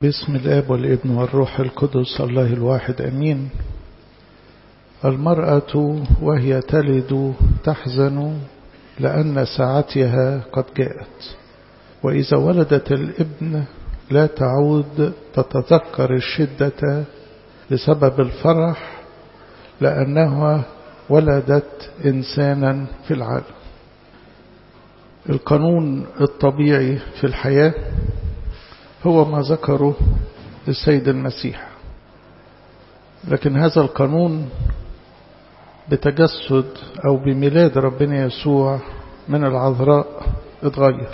باسم الاب والابن والروح القدس الله الواحد امين المراه وهي تلد تحزن لان ساعتها قد جاءت واذا ولدت الابن لا تعود تتذكر الشده لسبب الفرح لانها ولدت انسانا في العالم القانون الطبيعي في الحياه هو ما ذكره السيد المسيح لكن هذا القانون بتجسد أو بميلاد ربنا يسوع من العذراء اتغير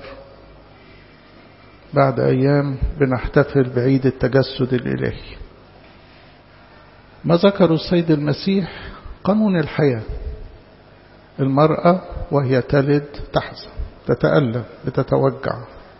بعد أيام بنحتفل بعيد التجسد الإلهي ما ذكره السيد المسيح قانون الحياة المرأة وهي تلد تحزن تتألم بتتوجع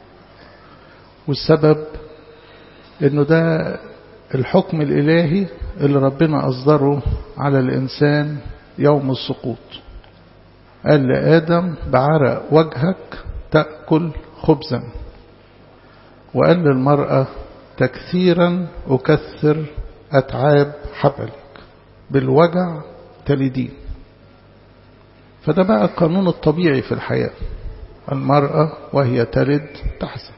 والسبب انه ده الحكم الالهي اللي ربنا اصدره على الانسان يوم السقوط قال لادم بعرق وجهك تاكل خبزا وقال للمراه تكثيرا اكثر اتعاب حبلك بالوجع تلدين فده بقى القانون الطبيعي في الحياه المراه وهي تلد تحزن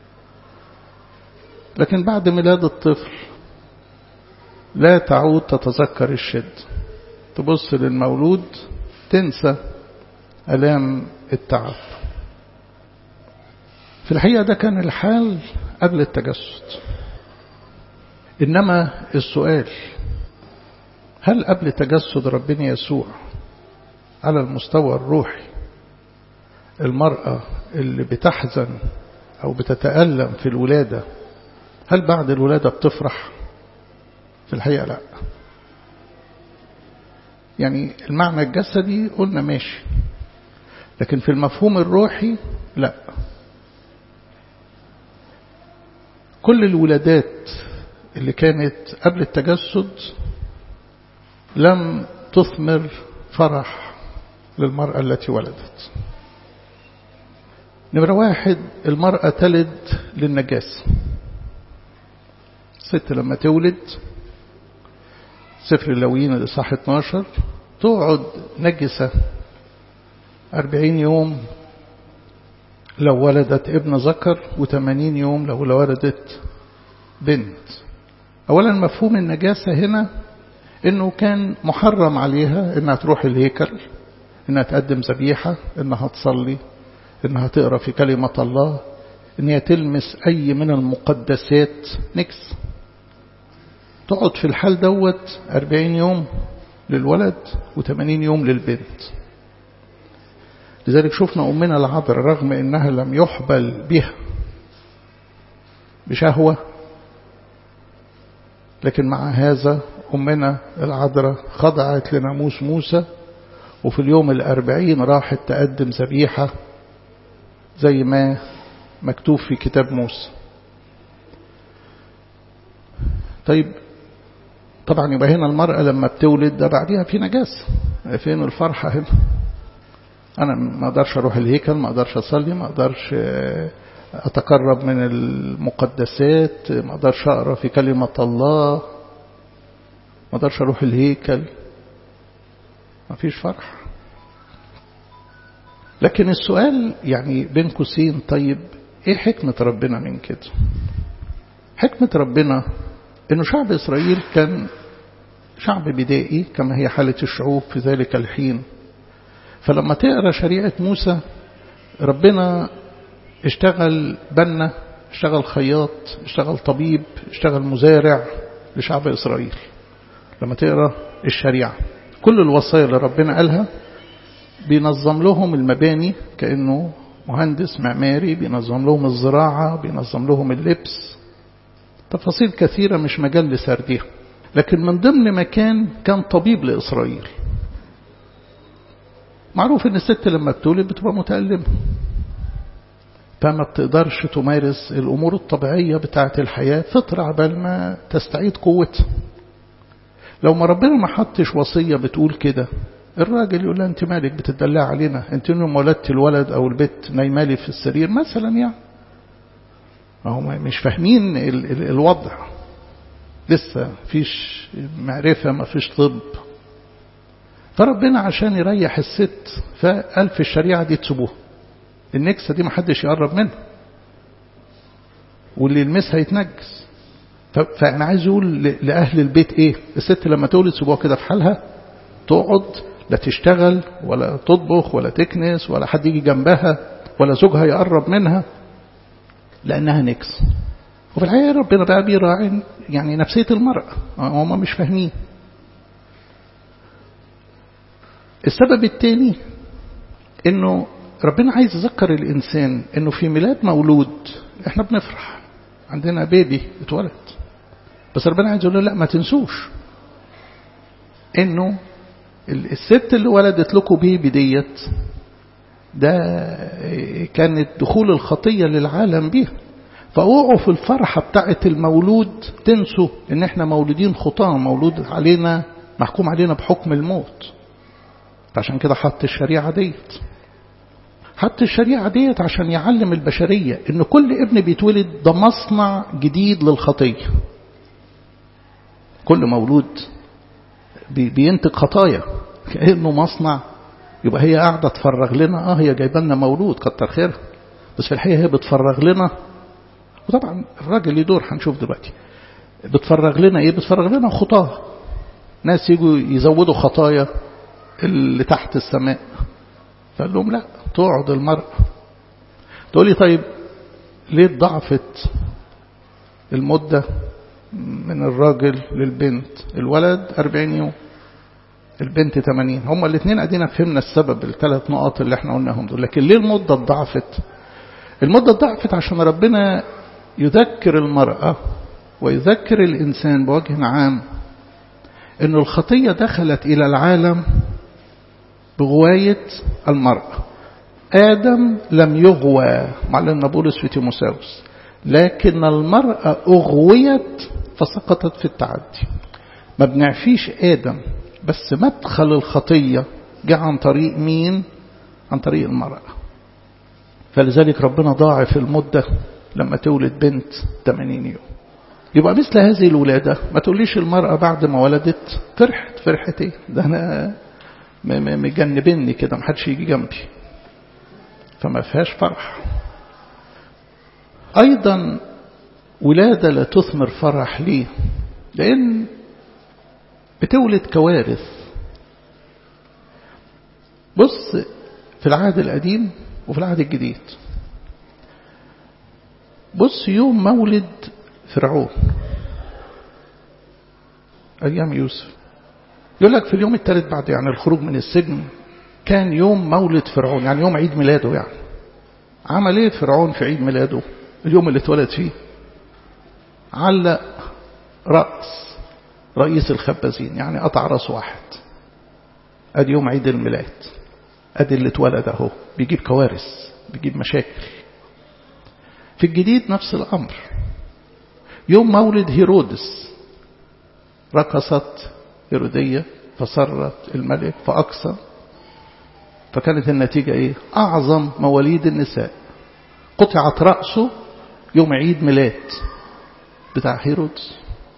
لكن بعد ميلاد الطفل لا تعود تتذكر الشد تبص للمولود تنسى ألام التعب في الحقيقة ده كان الحال قبل التجسد إنما السؤال هل قبل تجسد ربنا يسوع على المستوى الروحي المرأة اللي بتحزن أو بتتألم في الولادة هل بعد الولادة بتفرح في الحقيقة لا يعني المعنى الجسدي قلنا ماشي لكن في المفهوم الروحي لا كل الولادات اللي كانت قبل التجسد لم تثمر فرح للمرأة التي ولدت نمرة واحد المرأة تلد للنجاسة الست لما تولد سفر اللويين الإصحاح 12 تقعد نجسة أربعين يوم لو ولدت ابن ذكر وثمانين يوم لو ولدت بنت أولا مفهوم النجاسة هنا إنه كان محرم عليها إنها تروح الهيكل إنها تقدم ذبيحة إنها تصلي إنها تقرأ في كلمة الله إن هي تلمس أي من المقدسات نكس تقعد في الحال دوت أربعين يوم للولد وثمانين يوم للبنت لذلك شفنا أمنا العذراء رغم أنها لم يحبل بها بشهوة لكن مع هذا أمنا العذراء خضعت لناموس موسى وفي اليوم الأربعين راحت تقدم ذبيحة زي ما مكتوب في كتاب موسى طيب طبعا يبقى هنا المرأة لما بتولد ده بعديها في نجاسة فين الفرحة هنا أنا ما أقدرش أروح الهيكل ما أقدرش أصلي ما أقدرش أتقرب من المقدسات ما أقدرش أقرأ في كلمة الله ما أقدرش أروح الهيكل ما فيش فرح لكن السؤال يعني بين قوسين طيب ايه حكمة ربنا من كده حكمة ربنا انه شعب اسرائيل كان شعب بدائي كما هي حالة الشعوب في ذلك الحين فلما تقرا شريعة موسى ربنا اشتغل بنا اشتغل خياط اشتغل طبيب اشتغل مزارع لشعب اسرائيل لما تقرا الشريعة كل الوصايا اللي ربنا قالها بينظم لهم المباني كأنه مهندس معماري بينظم لهم الزراعة بينظم لهم اللبس تفاصيل كثيرة مش مجال لسردها لكن من ضمن مكان كان طبيب لإسرائيل معروف ان الست لما بتولد بتبقى متألمة فما بتقدرش تمارس الأمور الطبيعية بتاعة الحياة فترة عبال ما تستعيد قوتها لو ما ربنا ما حطش وصية بتقول كده الراجل يقول لها انت مالك بتدلع علينا انت يوم ولدت الولد او البت نايمالي في السرير مثلا يعني ما هم مش فاهمين ال ال الوضع لسه فيش معرفة ما فيش طب فربنا عشان يريح الست فقال في الشريعة دي تسيبوها النكسة دي محدش يقرب منها واللي يلمسها يتنجس فأنا عايز يقول لأهل البيت إيه الست لما تولد سيبوها كده في حالها تقعد لا تشتغل ولا تطبخ ولا تكنس ولا حد يجي جنبها ولا زوجها يقرب منها لأنها نكس وفي الحقيقة ربنا بقى بيراعي يعني نفسية المرأة هم مش فاهمين السبب الثاني انه ربنا عايز يذكر الانسان انه في ميلاد مولود احنا بنفرح عندنا بيبي اتولد بس ربنا عايز يقول له لا ما تنسوش انه الست اللي ولدت لكم بيبي ديت ده كانت دخول الخطية للعالم بيها فاوعوا في الفرحة بتاعة المولود تنسوا ان احنا مولودين خطاة مولود علينا محكوم علينا بحكم الموت عشان كده حط الشريعة ديت حط الشريعة ديت عشان يعلم البشرية ان كل ابن بيتولد ده مصنع جديد للخطية كل مولود بينتج خطايا كأنه مصنع يبقى هي قاعدة تفرغ لنا اه هي جايبه لنا مولود كتر خيرها بس في الحقيقة هي بتفرغ لنا وطبعا الراجل ليه دور هنشوف دلوقتي بتفرغ لنا ايه بتفرغ لنا خطاه ناس يجوا يزودوا خطايا اللي تحت السماء فقال لهم لا تقعد المرأة تقول لي طيب ليه ضعفت المدة من الراجل للبنت الولد 40 يوم البنت 80 هما الاثنين ادينا فهمنا السبب الثلاث نقط اللي احنا قلناهم دول لكن ليه المدة ضعفت المدة ضعفت عشان ربنا يذكر المرأة ويذكر الإنسان بوجه عام أن الخطية دخلت إلى العالم بغواية المرأة آدم لم يغوى معلمنا بولس في تيموساوس لكن المرأة أغويت فسقطت في التعدي ما بنعفيش آدم بس مدخل الخطية جاء عن طريق مين عن طريق المرأة فلذلك ربنا ضاعف المدة لما تولد بنت 80 يوم يبقى مثل هذه الولادة ما تقوليش المرأة بعد ما ولدت فرحت فرحت ايه ده انا مجنبني كده محدش يجي جنبي فما فيهاش فرح ايضا ولادة لا تثمر فرح ليه لان بتولد كوارث بص في العهد القديم وفي العهد الجديد بص يوم مولد فرعون أيام يوسف يقول لك في اليوم الثالث بعد يعني الخروج من السجن كان يوم مولد فرعون يعني يوم عيد ميلاده يعني عمل ايه فرعون في عيد ميلاده اليوم اللي اتولد فيه علق رأس رئيس الخبازين يعني قطع راس واحد ادي يوم عيد الميلاد ادي اللي اتولد اهو بيجيب كوارث بيجيب مشاكل في الجديد نفس الامر يوم مولد هيرودس رقصت هيرودية فسرت الملك فأقصى فكانت النتيجة ايه اعظم مواليد النساء قطعت رأسه يوم عيد ميلاد بتاع هيرودس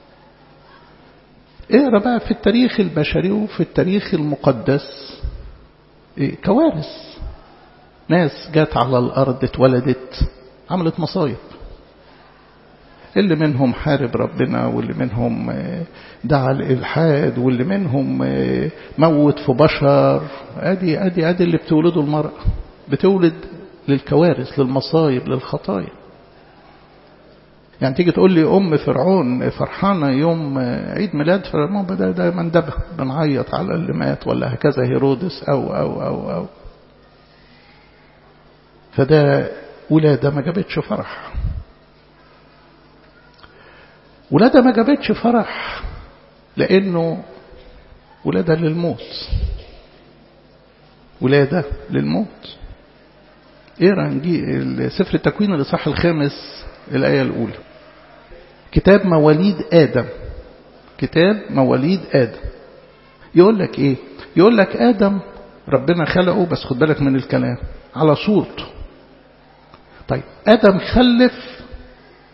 اقرا بقى في التاريخ البشري وفي التاريخ المقدس إيه كوارث ناس جات على الارض اتولدت عملت مصايب اللي منهم حارب ربنا واللي منهم دعا الإلحاد واللي منهم موت في بشر ادي ادي ادي اللي بتولده المرأة بتولد للكوارث للمصايب للخطايا يعني تيجي تقول لي أم فرعون فرحانة يوم عيد ميلاد فرعون ده ده مندبة بنعيط على اللي مات ولا هكذا هيرودس أو أو أو أو فده ولادة ما جابتش فرح ولادة ما جابتش فرح لأنه ولادة للموت ولادة للموت اقرا سفر التكوين الإصحاح الخامس الآية الأولى كتاب مواليد آدم كتاب مواليد آدم يقول لك إيه يقول لك آدم ربنا خلقه بس خد بالك من الكلام على صورته طيب آدم خلف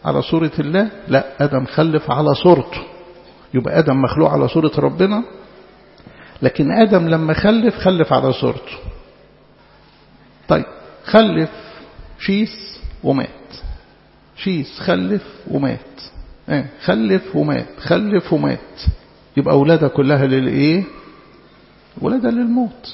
على صورة الله لا آدم خلف على صورته يبقى آدم مخلوق على صورة ربنا لكن آدم لما خلف خلف على صورته طيب خلف شيس ومات شيس خلف ومات ايه خلف ومات خلف ومات يبقى أولادها كلها للإيه ولادها للموت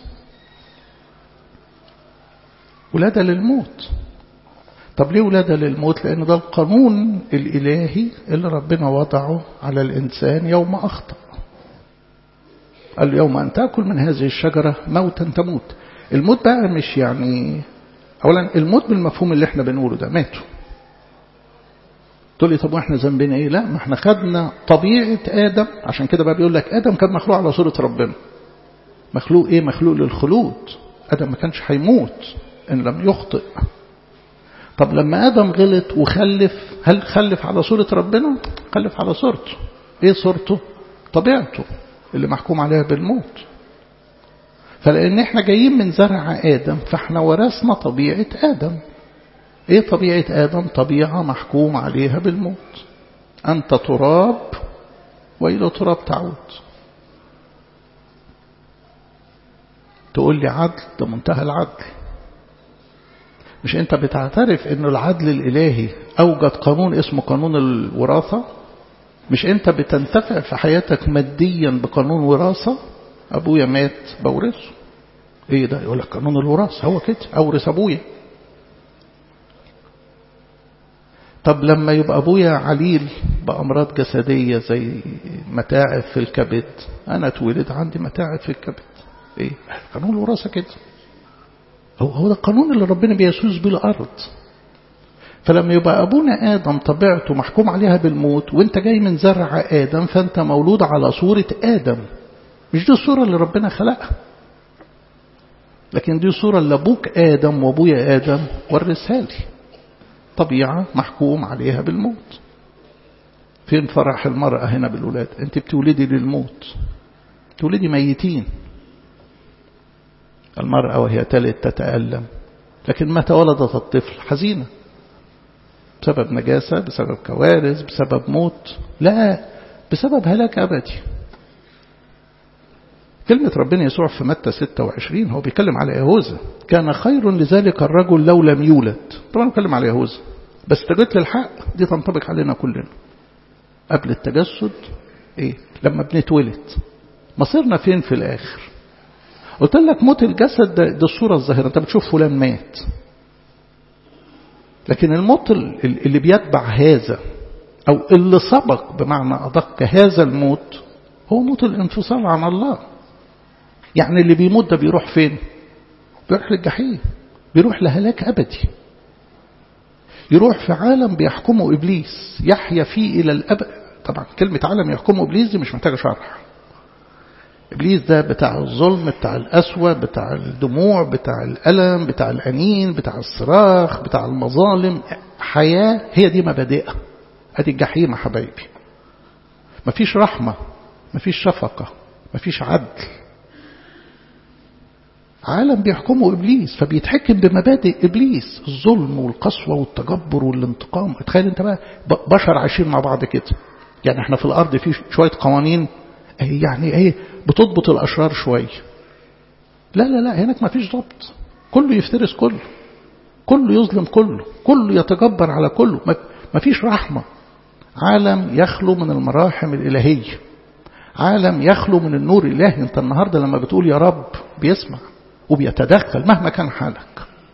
ولادها للموت طب ليه ولادها للموت لأن ده القانون الإلهي اللي ربنا وضعه على الإنسان يوم أخطأ قال يوم أن تأكل من هذه الشجرة موتا تموت الموت بقى مش يعني أولا الموت بالمفهوم اللي احنا بنقوله ده ماتوا تقول لي طب واحنا ذنبنا ايه لا ما احنا خدنا طبيعة آدم عشان كده بقى بيقول لك آدم كان مخلوق على صورة ربنا مخلوق ايه مخلوق للخلود آدم ما كانش هيموت إن لم يخطئ طب لما آدم غلط وخلف هل خلف على صورة ربنا خلف على صورته ايه صورته طبيعته اللي محكوم عليها بالموت فلأن احنا جايين من زرع آدم فاحنا ورثنا طبيعة آدم ايه طبيعة آدم طبيعة محكوم عليها بالموت أنت تراب وإلى تراب تعود تقول لي عدل ده منتهى العدل مش انت بتعترف ان العدل الالهي اوجد قانون اسمه قانون الوراثة مش انت بتنتفع في حياتك ماديا بقانون وراثة ابويا مات بورثه ايه ده يقول لك قانون الوراثة هو كده اورث ابويا طب لما يبقى ابويا عليل بامراض جسدية زي متاعب في الكبد انا اتولد عندي متاعب في الكبد ايه قانون الوراثة كده هو هو ده القانون اللي ربنا بيسوس بيه الأرض فلما يبقى أبونا آدم طبيعته محكوم عليها بالموت وانت جاي من زرع آدم فانت مولود على صورة آدم مش دي الصورة اللي ربنا خلقها لكن دي الصورة اللي أبوك آدم وأبويا آدم ورثها لي طبيعة محكوم عليها بالموت فين فرح المرأة هنا بالولاد انت بتولدي للموت تولدي ميتين المرأة وهي تلد تتألم لكن متى ولدت الطفل حزينة بسبب نجاسة بسبب كوارث بسبب موت لا بسبب هلاك أبدي كلمة ربنا يسوع في متى 26 هو بيتكلم على يهوذا كان خير لذلك الرجل لو لم يولد طبعا بيتكلم على يهوذا بس تجد للحق دي تنطبق علينا كلنا قبل التجسد ايه لما بنتولد مصيرنا فين في الاخر قلت لك موت الجسد ده, ده الصورة الظاهرة انت بتشوف فلان مات لكن الموت اللي بيتبع هذا او اللي سبق بمعنى ادق هذا الموت هو موت الانفصال عن الله يعني اللي بيموت ده بيروح فين بيروح للجحيم بيروح لهلاك ابدي يروح في عالم بيحكمه ابليس يحيا فيه الى الابد طبعا كلمة عالم يحكمه ابليس دي مش محتاجة شرح إبليس ده بتاع الظلم بتاع القسوة بتاع الدموع بتاع الألم بتاع الأنين بتاع الصراخ بتاع المظالم حياة هي دي مبادئها ادي الجحيم يا حبايبي مفيش رحمة مفيش شفقة مفيش عدل عالم بيحكمه إبليس فبيتحكم بمبادئ إبليس الظلم والقسوة والتجبر والانتقام تخيل انت بقى بشر عايشين مع بعض كده يعني احنا في الأرض في شوية قوانين يعني ايه بتضبط الأشرار شوية لا لا لا هناك ما فيش ضبط كله يفترس كله كله يظلم كله كله يتجبر على كله ما فيش رحمة عالم يخلو من المراحم الإلهية عالم يخلو من النور الإلهي انت النهاردة لما بتقول يا رب بيسمع وبيتدخل مهما كان حالك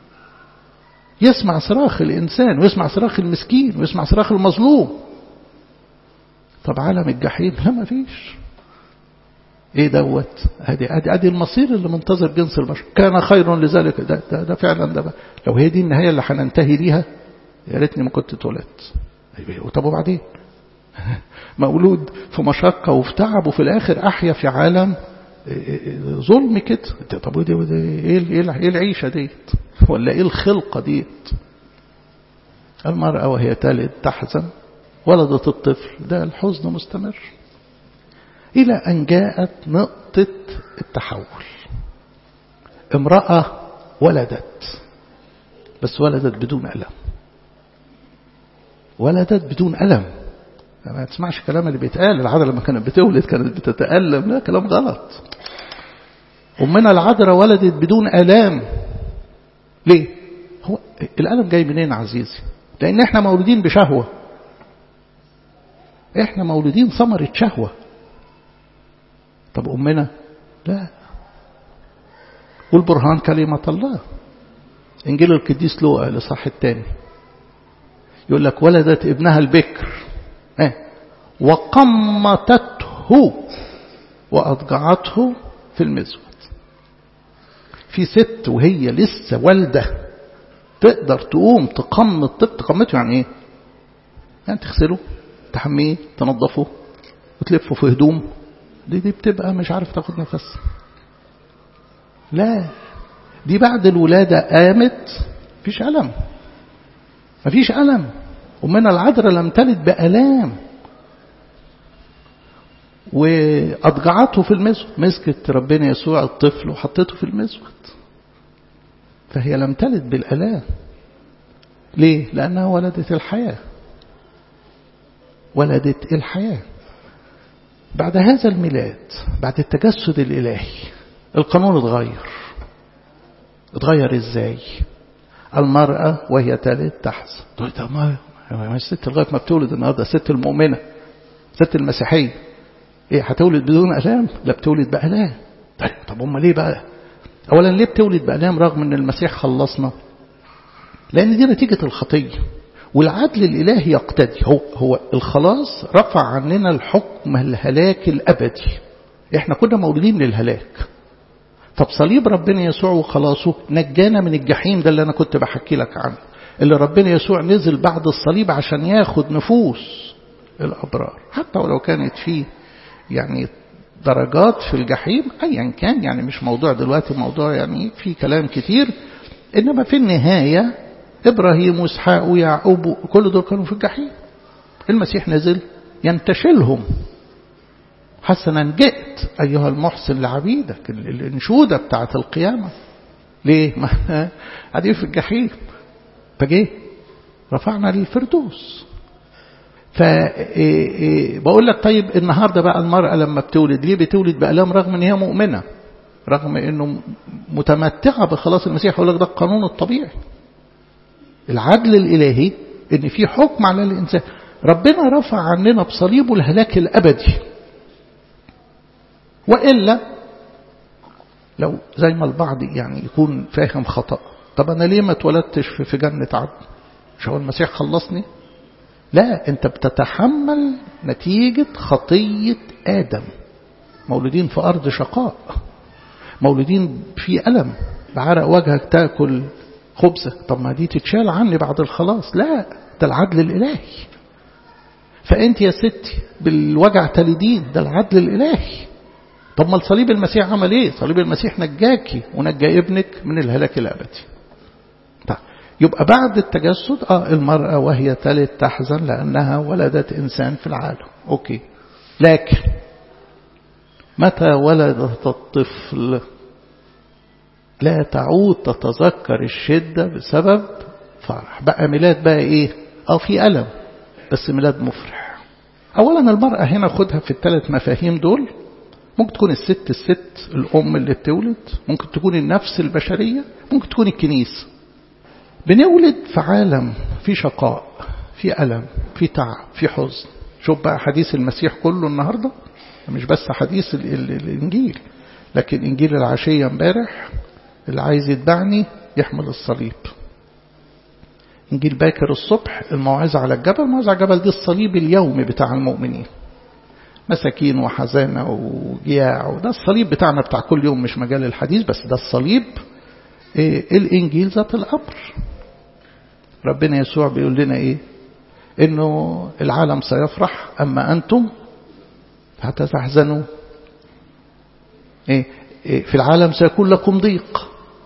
يسمع صراخ الإنسان ويسمع صراخ المسكين ويسمع صراخ المظلوم طب عالم الجحيم لا ما فيش ايه دوت ادي ادي ادي المصير اللي منتظر جنس البشر كان خير لذلك ده ده, ده فعلا ده بقى. لو هي دي النهايه اللي هننتهي ليها يا ريتني ما كنت اتولدت طب وبعدين مولود في مشقة وفي تعب وفي الآخر أحيا في عالم ظلم كده طب ودي ودي ايه ايه العيشة ديت ولا ايه الخلقة ديت المرأة وهي تلد تحزن ولدت الطفل ده الحزن مستمر إلى أن جاءت نقطة التحول امرأة ولدت بس ولدت بدون ألم ولدت بدون ألم ما تسمعش كلام اللي بيتقال العذراء لما كانت بتولد كانت بتتألم لا كلام غلط أمنا العذراء ولدت بدون ألام ليه هو الألم جاي منين عزيزي لأن احنا مولودين بشهوة احنا مولودين ثمرة شهوة طب أمنا لا والبرهان كلمة الله إنجيل القديس لوقا الإصحاح الثاني يقول لك ولدت ابنها البكر اه وقمتته وأضجعته في المزود في ست وهي لسه والدة تقدر تقوم تقمط طب تقمته يعني ايه يعني تغسله تحميه تنظفه وتلفه في هدوم دي دي بتبقى مش عارف تاخد نفس لا دي بعد الولادة قامت مفيش ألم مفيش ألم ومن العذراء لم تلد بألام وأضجعته في المزود مسكت ربنا يسوع الطفل وحطته في المزود فهي لم تلد بالألام ليه؟ لأنها ولدت الحياة ولدت الحياة بعد هذا الميلاد بعد التجسد الإلهي القانون اتغير اتغير ازاي المرأة وهي تلد تحزن تقول طب ما ما الست لغاية ما بتولد النهاردة الست المؤمنة الست المسيحية ايه هتولد بدون ألام لا بتولد بألام طيب طب هم ليه بقى أولا ليه بتولد بألام رغم أن المسيح خلصنا لأن دي نتيجة الخطية والعدل الإلهي يقتدي هو, هو الخلاص رفع عننا الحكم الهلاك الأبدي احنا كنا مولودين للهلاك طب صليب ربنا يسوع وخلاصه نجانا من الجحيم ده اللي أنا كنت بحكي لك عنه اللي ربنا يسوع نزل بعد الصليب عشان ياخد نفوس الأبرار حتى ولو كانت فيه يعني درجات في الجحيم أيا كان يعني مش موضوع دلوقتي موضوع يعني في كلام كتير إنما في النهاية إبراهيم وإسحاق ويعقوب كل دول كانوا في الجحيم المسيح نزل ينتشلهم حسنا جئت أيها المحسن لعبيدك الانشودة بتاعت القيامة ليه ما قاعدين في الجحيم فجيه رفعنا للفردوس فبقول لك طيب النهاردة بقى المرأة لما بتولد ليه بتولد بألام رغم ان هي مؤمنة رغم انه متمتعة بخلاص المسيح يقول لك ده القانون الطبيعي العدل الإلهي ان في حكم على الإنسان ربنا رفع عننا بصليبه الهلاك الأبدي وإلا لو زي ما البعض يعني يكون فاهم خطأ طب أنا ليه ما اتولدتش في جنة عدن مش هو المسيح خلصني لا أنت بتتحمل نتيجة خطية آدم مولودين في أرض شقاء مولودين في ألم بعرق وجهك تأكل خبزة طب ما دي تتشال عني بعد الخلاص لا ده العدل الإلهي فأنت يا ستي بالوجع تلدين ده العدل الإلهي طب ما الصليب المسيح عمل ايه صليب المسيح نجاكي ونجى ابنك من الهلاك الأبدي طيب يبقى بعد التجسد اه المرأة وهي تلد تحزن لأنها ولدت إنسان في العالم أوكي لكن متى ولدت الطفل لا تعود تتذكر الشدة بسبب فرح بقى ميلاد بقى ايه اه في ألم بس ميلاد مفرح أولا المرأة هنا خدها في الثلاث مفاهيم دول ممكن تكون الست الست الأم اللي بتولد ممكن تكون النفس البشرية ممكن تكون الكنيسة بنولد في عالم في شقاء في ألم في تعب في حزن شوف بقى حديث المسيح كله النهاردة مش بس حديث ال ال الإنجيل لكن إنجيل العشية امبارح اللي عايز يتبعني يحمل الصليب إنجيل باكر الصبح الموعظة على الجبل الموعظة على الجبل دي الصليب اليومي بتاع المؤمنين مساكين وحزانة وجياع وده الصليب بتاعنا بتاع كل يوم مش مجال الحديث بس ده الصليب إيه الإنجيل ذات الأمر ربنا يسوع بيقول لنا إيه إنه العالم سيفرح أما أنتم فتتحزنوا إيه إيه في العالم سيكون لكم ضيق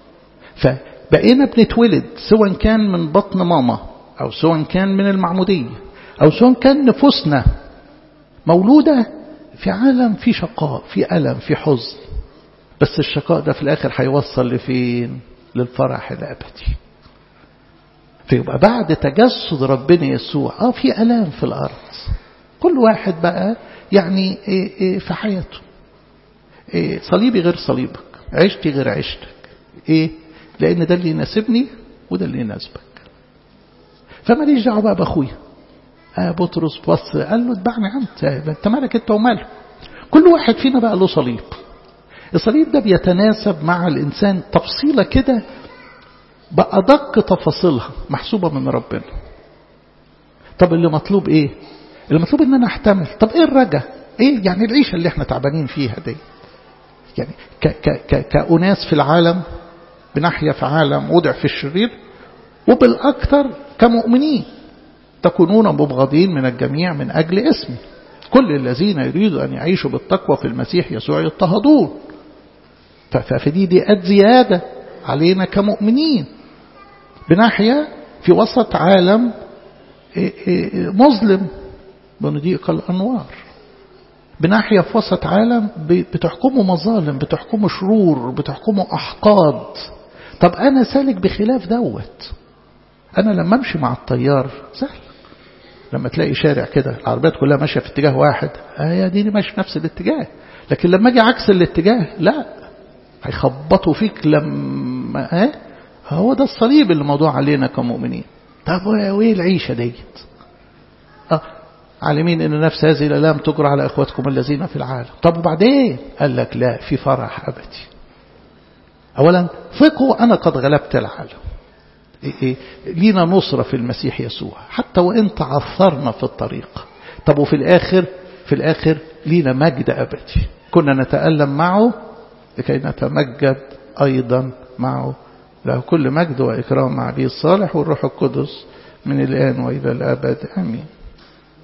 فبقينا بنتولد سواء كان من بطن ماما أو سواء كان من المعمودية أو سواء كان نفوسنا مولودة في عالم في شقاء في ألم في حزن بس الشقاء ده في الآخر هيوصل لفين للفرح الأبدي فيبقى بعد تجسد ربنا يسوع اه في الام في الارض كل واحد بقى يعني إيه إيه في حياته إيه صليبي غير صليبك عشتي غير عشتك ايه لان ده اللي يناسبني وده اللي يناسبك فماليش دعوه بقى باخويا آه بطرس بص قال له اتبعني انت انت مالك انت وماله كل واحد فينا بقى له صليب الصليب ده بيتناسب مع الانسان تفصيله كده بأدق تفاصيلها محسوبة من ربنا طب اللي مطلوب ايه اللي مطلوب ان انا احتمل طب ايه الرجا ايه يعني العيشة اللي احنا تعبانين فيها دي يعني ك ك ك كأناس في العالم بنحيا في عالم وضع في الشرير وبالأكثر كمؤمنين تكونون مبغضين من الجميع من أجل اسمي كل الذين يريدوا أن يعيشوا بالتقوى في المسيح يسوع يضطهدون فدي دي قد زيادة علينا كمؤمنين بنحيا في وسط عالم مظلم بنضيق الأنوار بنحيا في وسط عالم بتحكمه مظالم بتحكمه شرور بتحكمه أحقاد طب أنا سالك بخلاف دوت أنا لما أمشي مع الطيار سهل لما تلاقي شارع كده العربيات كلها ماشية في اتجاه واحد آه دي ماشية في نفس الاتجاه لكن لما أجي عكس الاتجاه لا هيخبطوا فيك لما اه هو ده الصليب اللي موضوع علينا كمؤمنين طب وايه العيشة ديت اه عالمين ان نفس هذه الالام تجرى على اخواتكم الذين في العالم طب وبعدين قال لك لا في فرح ابدي اولا ثقوا انا قد غلبت العالم إيه إيه لينا نصرة في المسيح يسوع حتى وإن تعثرنا في الطريق طب وفي الآخر في الآخر لينا مجد أبدي كنا نتألم معه لكي نتمجد أيضا معه له كل مجد وإكرام مع أبيه الصالح والروح القدس من الآن وإلى الأبد آمين